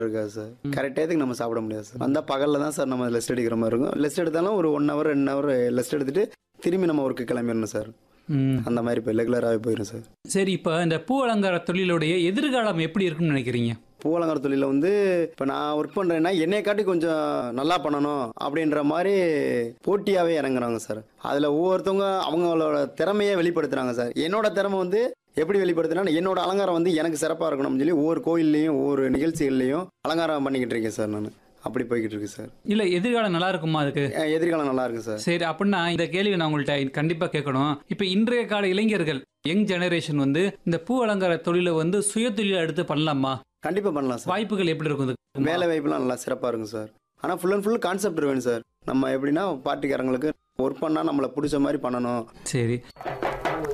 இருக்காது sir correct டயத்துக்கு நம்ம சாப்பிட முடியாது சார் வந்தால் பகலில் தான் சார் நம்ம லெஸ்ட் எடுக்கிற மாதிரி இருக்கும் லெஸ்ட் எடுத்தாலும் ஒரு ஒன் ஹவர் ரெண்டு ஹவர் லெஸ்ட் எடுத்துட்டு திரும்பி நம்ம ஒர்க்கு கிளம்பிடணும் சார் ம். அந்த மாதிரி இப்போ ரெகுலராகவே போயிடும் சார் சரி இப்போ இந்த பூ அலங்கார தொழிலுடைய எதிர்காலம் எப்படி இருக்கும்னு நினைக்கிறீங்க பூ அலங்கார தொழிலில் வந்து இப்போ நான் ஒர்க் பண்ணுறேன்னா என்னைய காட்டி கொஞ்சம் நல்லா பண்ணணும் அப்படின்ற மாதிரி போட்டியாகவே இறங்குறாங்க சார் அதில் ஒவ்வொருத்தவங்க அவங்களோட திறமையை வெளிப்படுத்துகிறாங்க சார் என்னோட திறமை வந்து எப்படி வெளிப்படுத்துனா என்னோட அலங்காரம் வந்து எனக்கு சிறப்பாக இருக்கணும்னு சொல்லி ஒவ்வொரு கோயில்லையும் ஒவ்வொரு நிகழ்ச்சிகள்லையும் அலங்காரம் பண்ணிக்கிட்டு இருக்கேன் சார் நான் அப்படி போய்கிட்டு இருக்கு சார் இல்ல எதிர்காலம் நல்லா இருக்குமா அதுக்கு அஹ் எதிர்காலம் நல்லா இருக்கு சார் சரி அப்படின்னா இந்த கேள்வி நான் உங்கள்கிட்ட கண்டிப்பா கேட்கணும் இப்ப இன்றைய கால இளைஞர்கள் யங் ஜெனரேஷன் வந்து இந்த பூ அலங்கார தொழிலை வந்து சுய தொழிலை எடுத்து பண்ணலாமா கண்டிப்பாக பண்ணலாம் சார் வாய்ப்புகள் எப்படி இருக்கும் இதுக்கு? வேலை வாய்ப்புலாம் நல்லா சிறப்பாக இருக்கும் சார் ஆனால் ஃபுல் அண்ட் ஃபுல் கான்செப்ட் வேணும் சார் நம்ம எப்படின்னா பார்ட்டிக்காரங்களுக்கு ஒர்க் பண்ணால் நம்மளை பிடிச்ச மாதிரி பண்ணணும் சரி